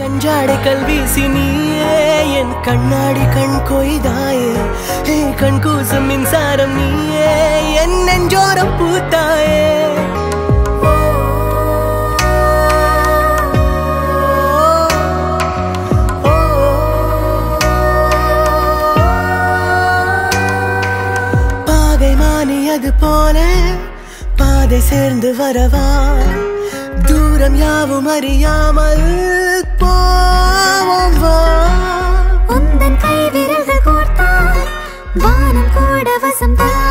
கஞ்சாடை கல்வீசி நீயே என் கண்ணாடி கண் கொய்தாயே ஹே கண் கூசும் மின்சாரம் நீயே என் நெஞ்சோரம் பூத்தாயே பாகை மானியது போல பாதை சேர்ந்து வரவா தூரம் யாவும் அறியாமல் போவோம் வா உந்தன் கை விரல்கள் கோர்த்தால் வானம் கூட வசம் தான்